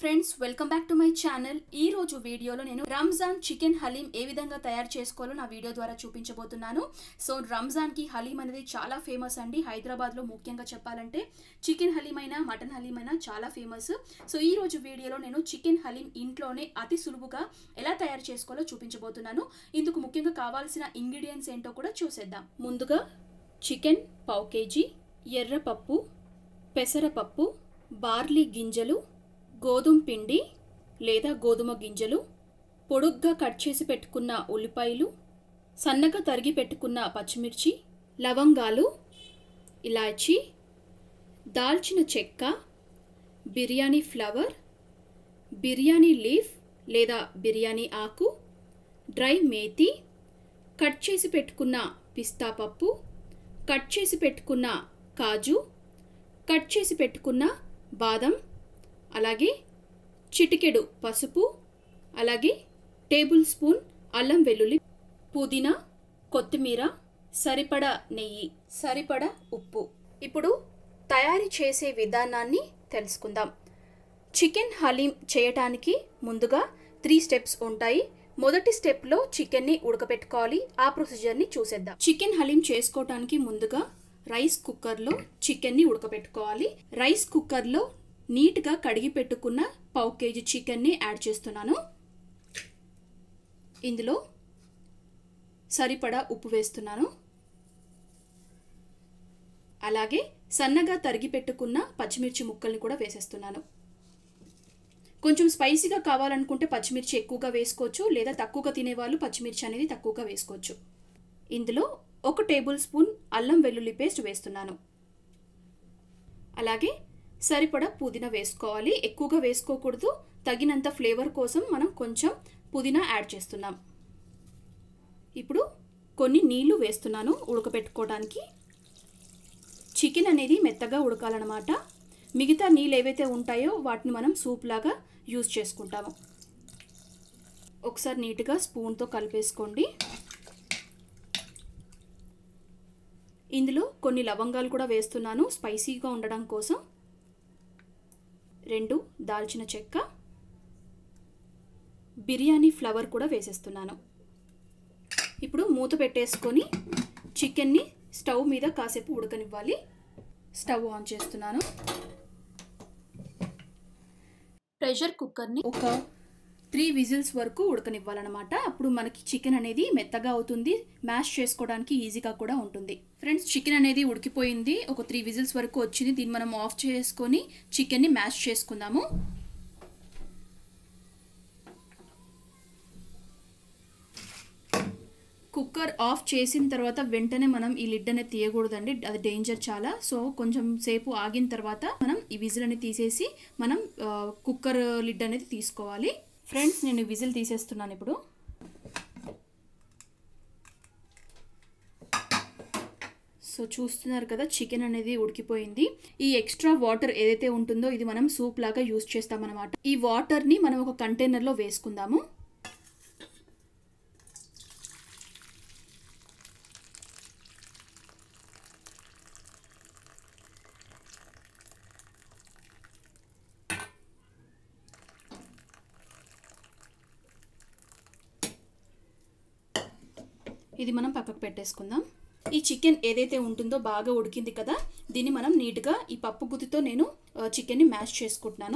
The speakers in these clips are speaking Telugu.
friends welcome back to my channel ఈ రోజు వీడియోలో నేను రంజాన్ చికెన్ హలీం ఏ విధంగా తయారు చేసుకోవాలో నా వీడియో ద్వారా చూపించబోతున్నాను సో రంజాన్ కి హలీం అనేది చాలా ఫేమస్ అండి హైదరాబాద్ లో ముఖ్యంగా చెప్పాలంటే చికెన్ హలీం అయినా మటన్ హలీం అయినా చాలా ఫేమస్ సో ఈ రోజు వీడియోలో నేను చికెన్ హలీం ఇంట్లోనే అతి సులువుగా ఎలా తయారు చేసుకోవాలో చూపించబోతున్నాను ఇందుకు ముఖ్యంగా కావాల్సిన ఇంగ్రీడియంట్స్ ఏంటో కూడా చూసేద్దాం ముందుగా చికెన్ పావు కేజీ ఎర్రపప్పు పెసరపప్పు బార్లీ గింజలు గోధుమ పిండి లేదా గోధుమ గింజలు పొడుగ్గా కట్ చేసి పెట్టుకున్న ఉల్లిపాయలు సన్నగా తరిగి పెట్టుకున్న పచ్చిమిర్చి లవంగాలు ఇలాచి దాల్చిన చెక్క బిర్యానీ ఫ్లవర్ బిర్యానీ లీఫ్ లేదా బిర్యానీ ఆకు డ్రై మేతి కట్ చేసి పెట్టుకున్న పిస్తా పప్పు కట్ చేసి పెట్టుకున్న కాజు కట్ చేసి పెట్టుకున్న బాదం అలాగే చిటికెడు పసుపు అలాగే టేబుల్ స్పూన్ అల్లం వెల్లుల్లి పుదీనా కొత్తిమీర సరిపడ నెయ్యి సరిపడ ఉప్పు ఇప్పుడు తయారీ చేసే విధానాన్ని తెలుసుకుందాం చికెన్ హలీం చేయటానికి ముందుగా త్రీ స్టెప్స్ ఉంటాయి మొదటి స్టెప్లో చికెన్ని ఉడకపెట్టుకోవాలి ఆ ప్రొసీజర్ని చూసేద్దాం చికెన్ హలీం చేసుకోవటానికి ముందుగా రైస్ కుక్కర్లో చికెన్ని ఉడకపెట్టుకోవాలి రైస్ కుక్కర్లో నీట్గా కడిగి పెట్టుకున్న పావు కేజీ చికెన్ని యాడ్ చేస్తున్నాను ఇందులో సరిపడా ఉప్పు వేస్తున్నాను అలాగే సన్నగా తరిగి పెట్టుకున్న పచ్చిమిర్చి ముక్కల్ని కూడా వేసేస్తున్నాను కొంచెం స్పైసీగా కావాలనుకుంటే పచ్చిమిర్చి ఎక్కువగా వేసుకోవచ్చు లేదా తక్కువగా తినేవాళ్ళు పచ్చిమిర్చి అనేది తక్కువగా వేసుకోవచ్చు ఇందులో ఒక టేబుల్ స్పూన్ అల్లం వెల్లుల్లి పేస్ట్ వేస్తున్నాను అలాగే సరిపడా పుదీనా వేసుకోవాలి ఎక్కువగా వేసుకోకూడదు తగినంత ఫ్లేవర్ కోసం మనం కొంచెం పుదీనా యాడ్ చేస్తున్నాం ఇప్పుడు కొన్ని నీళ్లు వేస్తున్నాను ఉడకపెట్టుకోవడానికి చికెన్ అనేది మెత్తగా ఉడకాలన్నమాట మిగతా నీళ్ళు ఏవైతే ఉంటాయో వాటిని మనం సూప్ లాగా యూజ్ చేసుకుంటాము ఒకసారి నీట్గా స్పూన్తో కలిపేసుకోండి ఇందులో కొన్ని లవంగాలు కూడా వేస్తున్నాను స్పైసీగా ఉండడం కోసం రెండు దాల్చిన చెక్క బిర్యానీ ఫ్లవర్ కూడా వేసేస్తున్నాను ఇప్పుడు మూత పెట్టేసుకొని చికెన్ని స్టవ్ మీద కాసేపు ఉడకనివ్వాలి స్టవ్ ఆన్ చేస్తున్నాను ప్రెషర్ కుక్కర్ని ఒక త్రీ విజిల్స్ వరకు ఉడకనివ్వాలన్నమాట అప్పుడు మనకి చికెన్ అనేది మెత్తగా అవుతుంది మ్యాష్ చేసుకోవడానికి ఈజీగా కూడా ఉంటుంది ఫ్రెండ్స్ చికెన్ అనేది ఉడికిపోయింది ఒక త్రీ విజిల్స్ వరకు వచ్చింది దీన్ని మనం ఆఫ్ చేసుకొని చికెన్ని మ్యాష్ చేసుకుందాము కుక్కర్ ఆఫ్ చేసిన తర్వాత వెంటనే మనం ఈ లిడ్ అనేది తీయకూడదండి అది డేంజర్ చాలా సో కొంచెం సేపు ఆగిన తర్వాత మనం ఈ విజిల్ అనేది తీసేసి మనం కుక్కర్ లిడ్ అనేది తీసుకోవాలి ఫ్రెండ్స్ నేను విజిల్ తీసేస్తున్నాను ఇప్పుడు సో చూస్తున్నారు కదా చికెన్ అనేది ఉడికిపోయింది ఈ ఎక్స్ట్రా వాటర్ ఏదైతే ఉంటుందో ఇది మనం సూప్ లాగా యూస్ చేస్తామన్నమాట ఈ వాటర్ని మనం ఒక కంటైనర్లో వేసుకుందాము ఇది మనం పక్కకు పెట్టేసుకుందాం ఈ చికెన్ ఏదైతే ఉంటుందో బాగా ఉడికింది కదా దీన్ని మనం నీట్గా ఈ పప్పు గుత్తితో నేను చికెన్ని మ్యాష్ చేసుకుంటున్నాను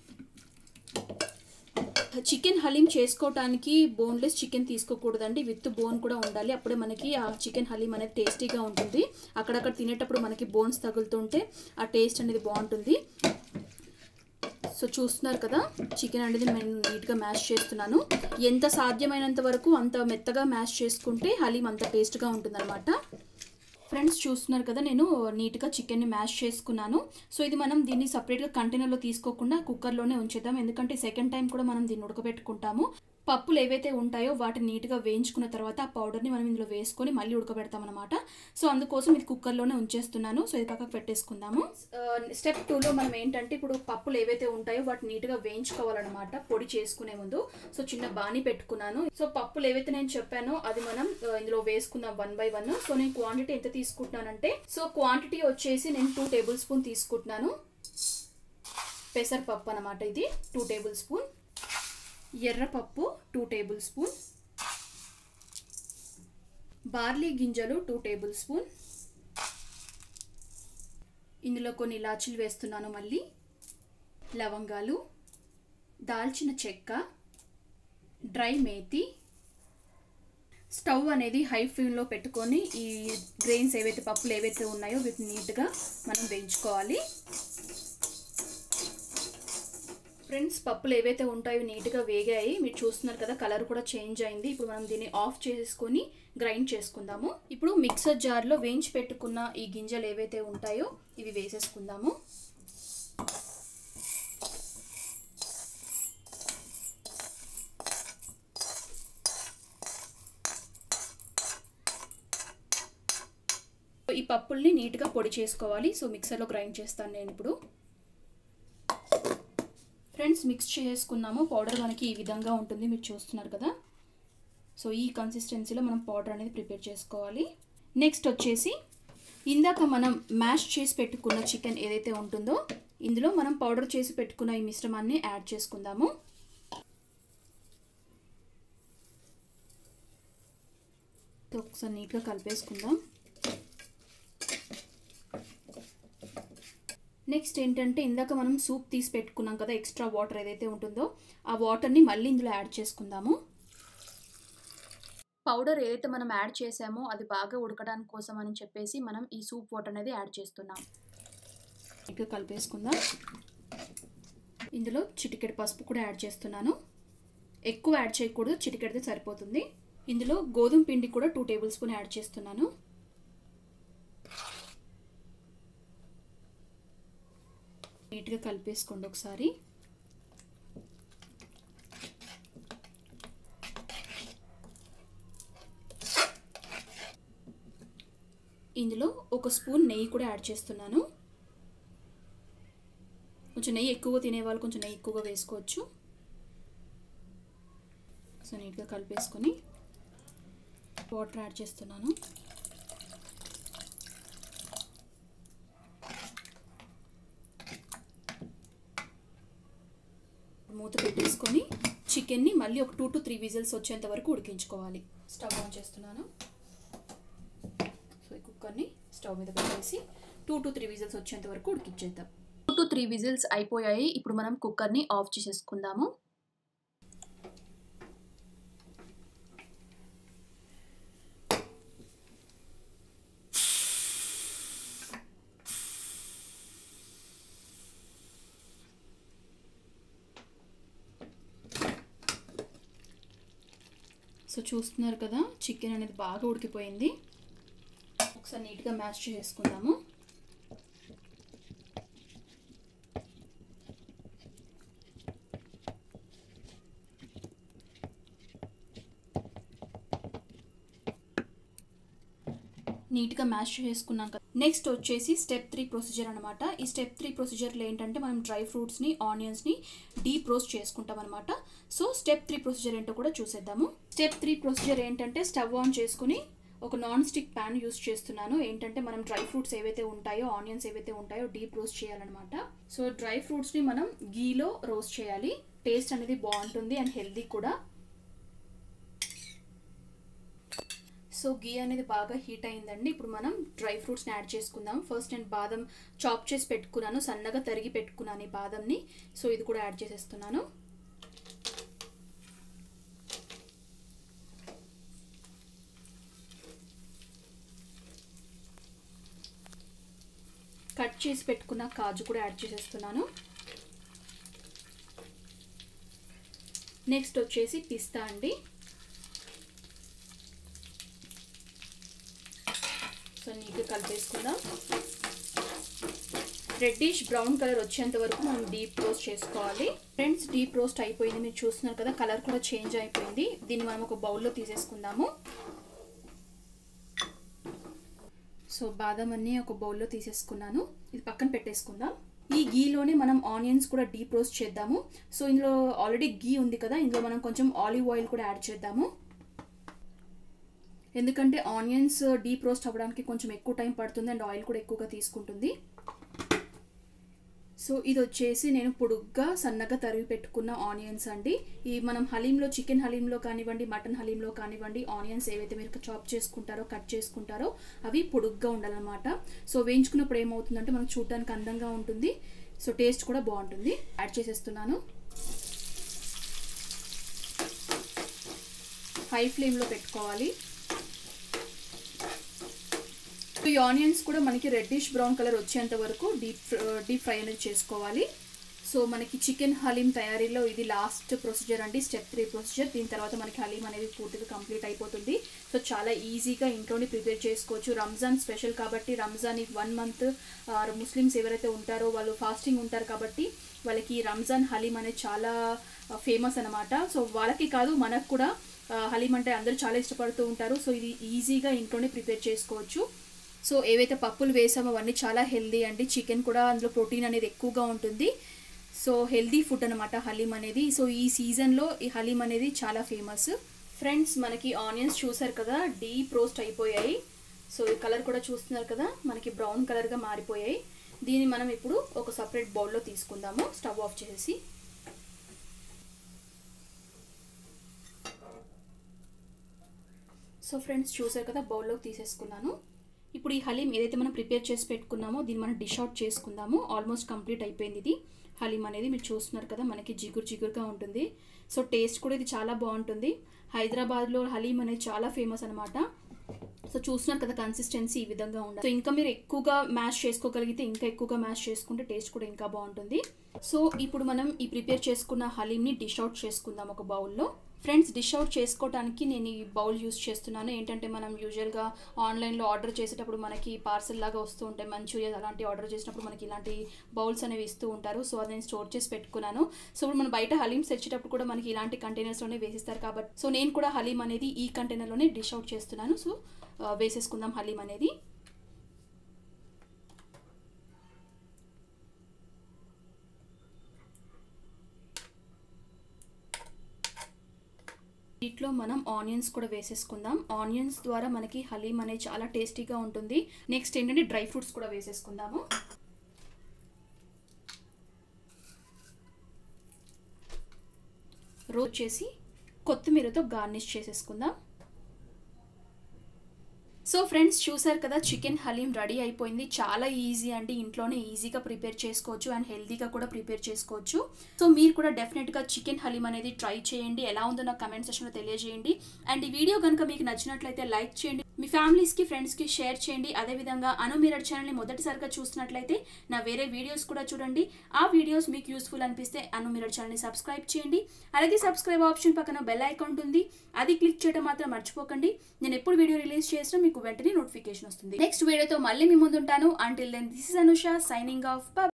చికెన్ హలీం చేసుకోవటానికి బోన్లెస్ చికెన్ తీసుకోకూడదండి విత్ బోన్ కూడా ఉండాలి అప్పుడే మనకి ఆ చికెన్ హలీం అనేది టేస్టీగా ఉంటుంది అక్కడక్కడ తినేటప్పుడు మనకి బోన్స్ తగులుతుంటే ఆ టేస్ట్ అనేది బాగుంటుంది సో చూస్తున్నారు కదా చికెన్ అనేది నేను నీట్గా మ్యాష్ చేస్తున్నాను ఎంత సాధ్యమైనంత వరకు అంత మెత్తగా మ్యాష్ చేసుకుంటే హలీం అంత టేస్ట్గా ఉంటుందన్నమాట ఫ్రెండ్స్ చూస్తున్నారు కదా నేను నీట్గా చికెన్ని మ్యాష్ చేసుకున్నాను సో ఇది మనం దీన్ని సపరేట్గా కంటైనర్లో తీసుకోకుండా కుక్కర్లోనే ఉంచేద్దాం ఎందుకంటే సెకండ్ టైం కూడా మనం దీన్ని ఉడకబెట్టుకుంటాము పప్పులు ఏవైతే ఉంటాయో వాటిని నీట్గా వేయించుకున్న తర్వాత ఆ పౌడర్ని మనం ఇందులో వేసుకొని మళ్ళీ ఉడకబెడతాం అనమాట సో అందుకోసం ఇది కుక్కర్లోనే ఉంచేస్తున్నాను సో ఇది పక్కకు పెట్టేసుకుందాము స్టెప్ టూలో మనం ఏంటంటే ఇప్పుడు పప్పులు ఏవైతే ఉంటాయో వాటిని నీట్గా వేయించుకోవాలన్నమాట పొడి చేసుకునే ముందు సో చిన్న బాణీ పెట్టుకున్నాను సో పప్పులు ఏవైతే నేను చెప్పానో అది మనం ఇందులో వేసుకుందాం వన్ బై వన్ సో నేను క్వాంటిటీ ఎంత తీసుకుంటున్నానంటే సో క్వాంటిటీ వచ్చేసి నేను టూ టేబుల్ స్పూన్ తీసుకుంటున్నాను పెసరపప్పు అనమాట ఇది టూ టేబుల్ స్పూన్ ఎర్రపప్పు టూ టేబుల్ స్పూన్ బార్లీ గింజలు టూ టేబుల్ స్పూన్ ఇందులో కొన్ని ఇలాచీలు వేస్తున్నాను మళ్ళీ లవంగాలు దాల్చిన చెక్క డ్రై మేతి స్టవ్ అనేది హై ఫ్లేమ్లో పెట్టుకొని ఈ గ్రెయిన్స్ ఏవైతే పప్పులు ఏవైతే ఉన్నాయో వీటిని నీట్గా మనం వేయించుకోవాలి ఫ్రెండ్స్ పప్పులు ఏవైతే ఉంటాయో నీట్గా వేగాయి మీరు చూస్తున్నారు కదా కలర్ కూడా చేంజ్ అయింది ఇప్పుడు మనం దీన్ని ఆఫ్ చేసుకొని గ్రైండ్ చేసుకుందాము ఇప్పుడు మిక్సర్ జార్లో వేయించి పెట్టుకున్న ఈ గింజలు ఏవైతే ఉంటాయో ఇవి వేసేసుకుందాము ఈ పప్పుల్ని నీట్గా పొడి చేసుకోవాలి సో మిక్సర్లో గ్రైండ్ చేస్తాను నేను ఇప్పుడు ఫ్రెండ్స్ మిక్స్ చేసుకున్నాము పౌడర్ మనకి ఈ విధంగా ఉంటుంది మీరు చూస్తున్నారు కదా సో ఈ కన్సిస్టెన్సీలో మనం పౌడర్ అనేది ప్రిపేర్ చేసుకోవాలి నెక్స్ట్ వచ్చేసి ఇందాక మనం మ్యాష్ చేసి పెట్టుకున్న చికెన్ ఏదైతే ఉంటుందో ఇందులో మనం పౌడర్ చేసి పెట్టుకున్న ఈ మిశ్రమాన్ని యాడ్ చేసుకుందాము ఒకసారి నీట్గా కలిపేసుకుందాం నెక్స్ట్ ఏంటంటే ఇందాక మనం సూప్ తీసి పెట్టుకున్నాం కదా ఎక్స్ట్రా వాటర్ ఏదైతే ఉంటుందో ఆ వాటర్ని మళ్ళీ ఇందులో యాడ్ చేసుకుందాము పౌడర్ ఏదైతే మనం యాడ్ చేసామో అది బాగా ఉడకడానికి కోసం అని చెప్పేసి మనం ఈ సూప్ వాటర్ అనేది యాడ్ చేస్తున్నాం ఇంకా కలిపేసుకుందాం ఇందులో చిటికెడు పసుపు కూడా యాడ్ చేస్తున్నాను ఎక్కువ యాడ్ చేయకూడదు చిటికెడితే సరిపోతుంది ఇందులో గోధుమ పిండి కూడా టూ టేబుల్ స్పూన్ యాడ్ చేస్తున్నాను నీట్గా కలిపేసుకోండి ఒకసారి ఇందులో ఒక స్పూన్ నెయ్యి కూడా యాడ్ చేస్తున్నాను కొంచెం నెయ్యి ఎక్కువగా తినేవాళ్ళు కొంచెం నెయ్యి ఎక్కువగా వేసుకోవచ్చు సో నీట్గా కలిపేసుకొని వాటర్ యాడ్ చేస్తున్నాను మూత పెట్టేసుకొని చికెన్ని మళ్ళీ ఒక టూ టు త్రీ విజిల్స్ వచ్చేంత వరకు ఉడికించుకోవాలి స్టవ్ ఆన్ చేస్తున్నాను సో ఈ కుక్కర్ని స్టవ్ మీద పెట్టేసి టూ టు త్రీ విజిల్స్ వచ్చేంత వరకు ఉడికించేద్దాం టూ టు త్రీ విజిల్స్ అయిపోయాయి ఇప్పుడు మనం కుక్కర్ని ఆఫ్ చేసేసుకుందాము సో చూస్తున్నారు కదా చికెన్ అనేది బాగా ఉడికిపోయింది ఒకసారి నీట్గా మ్యాష్ చేసుకుందాము నీట్గా మ్యాష్ చేసుకున్నాం కదా నెక్స్ట్ వచ్చేసి స్టెప్ త్రీ ప్రొసీజర్ అనమాట ఈ స్టెప్ త్రీ ప్రొసీజర్లో ఏంటంటే మనం డ్రై ఫ్రూట్స్ని ఆనియన్స్ని డీప్ రోస్ట్ చేసుకుంటాం అనమాట సో స్టెప్ త్రీ ప్రొసీజర్ ఏంటో కూడా చూసేద్దాము స్టెప్ త్రీ ప్రొసీజర్ ఏంటంటే స్టవ్ ఆన్ చేసుకుని ఒక నాన్ స్టిక్ ప్యాన్ యూస్ చేస్తున్నాను ఏంటంటే మనం డ్రై ఫ్రూట్స్ ఏవైతే ఉంటాయో ఆనియన్స్ ఏవైతే ఉంటాయో డీప్ రోస్ట్ చేయాలన్నమాట సో డ్రై ఫ్రూట్స్ని మనం గీలో రోస్ట్ చేయాలి టేస్ట్ అనేది బాగుంటుంది అండ్ హెల్దీ కూడా సో గీ అనేది బాగా హీట్ అయిందండి ఇప్పుడు మనం డ్రై ఫ్రూట్స్ని యాడ్ చేసుకుందాం ఫస్ట్ నేను బాదం చాప్ చేసి పెట్టుకున్నాను సన్నగా తరిగి పెట్టుకున్నాను ఈ బాదంని సో ఇది కూడా యాడ్ చేసేస్తున్నాను కట్ చేసి పెట్టుకున్న కాజు కూడా యాడ్ చేసేస్తున్నాను నెక్స్ట్ వచ్చేసి పిస్తా అండి సో నీట్గా కలిపేసుకుందాం రెడ్డిష్ బ్రౌన్ కలర్ వచ్చేంత వరకు మనం డీప్ రోస్ట్ చేసుకోవాలి ఫ్రెండ్స్ డీప్ రోస్ట్ అయిపోయింది మీరు చూస్తున్నారు కదా కలర్ కూడా చేంజ్ అయిపోయింది దీన్ని మనం ఒక బౌల్లో తీసేసుకుందాము సో బాదం అన్ని ఒక బౌల్లో తీసేసుకున్నాను ఇది పక్కన పెట్టేసుకుందాం ఈ గీలోనే మనం ఆనియన్స్ కూడా డీప్ రోస్ట్ చేద్దాము సో ఇందులో ఆల్రెడీ గీ ఉంది కదా ఇందులో మనం కొంచెం ఆలివ్ ఆయిల్ కూడా యాడ్ చేద్దాము ఎందుకంటే ఆనియన్స్ డీప్ రోస్ట్ అవ్వడానికి కొంచెం ఎక్కువ టైం పడుతుంది అండ్ ఆయిల్ కూడా ఎక్కువగా తీసుకుంటుంది సో ఇది వచ్చేసి నేను పొడుగ్గా సన్నగా తరిగి పెట్టుకున్న ఆనియన్స్ అండి ఈ మనం హలీంలో చికెన్ హలీంలో కానివ్వండి మటన్ హలీంలో కానివ్వండి ఆనియన్స్ ఏవైతే మీరు చాప్ చేసుకుంటారో కట్ చేసుకుంటారో అవి పొడుగ్గా ఉండాలన్నమాట సో వేయించుకున్నప్పుడు ఏమవుతుందంటే మనకు చూడడానికి అందంగా ఉంటుంది సో టేస్ట్ కూడా బాగుంటుంది యాడ్ చేసేస్తున్నాను హై ఫ్లేమ్లో పెట్టుకోవాలి ఈ ఆనియన్స్ కూడా మనకి రెడ్డిష్ బ్రౌన్ కలర్ వచ్చేంత వరకు డీప్ డీప్ ఫ్రై అనేది చేసుకోవాలి సో మనకి చికెన్ హలీం తయారీలో ఇది లాస్ట్ ప్రొసీజర్ అండి స్టెప్ త్రీ ప్రొసీజర్ దీని తర్వాత మనకి హలీం అనేది పూర్తిగా కంప్లీట్ అయిపోతుంది సో చాలా ఈజీగా ఇంట్లోనే ప్రిపేర్ చేసుకోవచ్చు రంజాన్ స్పెషల్ కాబట్టి రంజాన్ ఈ వన్ మంత్ ముస్లిమ్స్ ఎవరైతే ఉంటారో వాళ్ళు ఫాస్టింగ్ ఉంటారు కాబట్టి వాళ్ళకి రంజాన్ హలీం అనేది చాలా ఫేమస్ అనమాట సో వాళ్ళకి కాదు మనకు కూడా హలీం అంటే అందరూ చాలా ఇష్టపడుతూ ఉంటారు సో ఇది ఈజీగా ఇంట్లోనే ప్రిపేర్ చేసుకోవచ్చు సో ఏవైతే పప్పులు వేసామో అవన్నీ చాలా హెల్దీ అండి చికెన్ కూడా అందులో ప్రోటీన్ అనేది ఎక్కువగా ఉంటుంది సో హెల్దీ ఫుడ్ అనమాట హలీం అనేది సో ఈ సీజన్లో ఈ హలీం అనేది చాలా ఫేమస్ ఫ్రెండ్స్ మనకి ఆనియన్స్ చూసారు కదా డీప్ రోస్ట్ అయిపోయాయి సో ఈ కలర్ కూడా చూస్తున్నారు కదా మనకి బ్రౌన్ కలర్గా మారిపోయాయి దీన్ని మనం ఇప్పుడు ఒక సపరేట్ బౌల్లో తీసుకుందాము స్టవ్ ఆఫ్ చేసి సో ఫ్రెండ్స్ చూసారు కదా బౌల్లోకి తీసేసుకున్నాను ఇప్పుడు ఈ హలీం ఏదైతే మనం ప్రిపేర్ చేసి పెట్టుకున్నామో దీన్ని మనం డిష్ అవుట్ చేసుకుందాము ఆల్మోస్ట్ కంప్లీట్ అయిపోయింది ఇది హలీం అనేది మీరు చూస్తున్నారు కదా మనకి జిగురు జిగురుగా ఉంటుంది సో టేస్ట్ కూడా ఇది చాలా బాగుంటుంది హైదరాబాద్లో హలీం అనేది చాలా ఫేమస్ అనమాట సో చూస్తున్నారు కదా కన్సిస్టెన్సీ ఈ విధంగా ఉండాలి సో ఇంకా మీరు ఎక్కువగా మ్యాష్ చేసుకోగలిగితే ఇంకా ఎక్కువగా మ్యాష్ చేసుకుంటే టేస్ట్ కూడా ఇంకా బాగుంటుంది సో ఇప్పుడు మనం ఈ ప్రిపేర్ చేసుకున్న హలీంని డిష్ అవుట్ చేసుకుందాం ఒక బౌల్లో ఫ్రెండ్స్ డిష్ అవుట్ చేసుకోవడానికి నేను ఈ బౌల్ యూస్ చేస్తున్నాను ఏంటంటే మనం యూజువల్గా ఆన్లైన్లో ఆర్డర్ చేసేటప్పుడు మనకి పార్సల్ లాగా వస్తూ ఉంటాయి మంచూరియా అలాంటి ఆర్డర్ చేసినప్పుడు మనకి ఇలాంటి బౌల్స్ అనేవి ఇస్తూ ఉంటారు సో అది నేను స్టోర్ చేసి పెట్టుకున్నాను సో ఇప్పుడు మనం బయట హలీమ్స్ తెచ్చేటప్పుడు కూడా మనకి ఇలాంటి కంటైనర్స్లోనే వేసిస్తారు కాబట్టి సో నేను కూడా హలీం అనేది ఈ కంటైనర్లోనే డిష్ అవుట్ చేస్తున్నాను సో వేసేసుకుందాం హలీం అనేది వీటిలో మనం ఆనియన్స్ కూడా వేసేసుకుందాం ఆనియన్స్ ద్వారా మనకి హలీం అనేది చాలా టేస్టీగా ఉంటుంది నెక్స్ట్ ఏంటంటే డ్రై ఫ్రూట్స్ కూడా వేసేసుకుందాము రోజ్ చేసి కొత్తిమీరతో గార్నిష్ చేసేసుకుందాం సో ఫ్రెండ్స్ చూసారు కదా చికెన్ హలీం రెడీ అయిపోయింది చాలా ఈజీ అండి ఇంట్లోనే ఈజీగా ప్రిపేర్ చేసుకోవచ్చు అండ్ హెల్తీగా కూడా ప్రిపేర్ చేసుకోవచ్చు సో మీరు కూడా డెఫినెట్గా చికెన్ హలీం అనేది ట్రై చేయండి ఎలా ఉందో నాకు కమెంట్ సెక్షన్లో తెలియజేయండి అండ్ ఈ వీడియో కనుక మీకు నచ్చినట్లయితే లైక్ చేయండి మీ ఫ్యామిలీస్కి ఫ్రెండ్స్కి షేర్ చేయండి అదేవిధంగా అను మీరర్ ఛానల్ని మొదటిసారిగా చూస్తున్నట్లయితే నా వేరే వీడియోస్ కూడా చూడండి ఆ వీడియోస్ మీకు యూస్ఫుల్ అనిపిస్తే అను మీరర్ ఛానల్ని సబ్స్క్రైబ్ చేయండి అలాగే సబ్స్క్రైబ్ ఆప్షన్ పక్కన బెల్ ఐకాన్ ఉంటుంది అది క్లిక్ చేయడం మాత్రం మర్చిపోకండి నేను ఎప్పుడు వీడియో రిలీజ్ చేసినా మీకు వెంటనే నోటిఫికేషన్ వస్తుంది నెక్స్ట్ వీడియోతో మళ్ళీ మీ ముందుంటాను until then this is Anusha signing of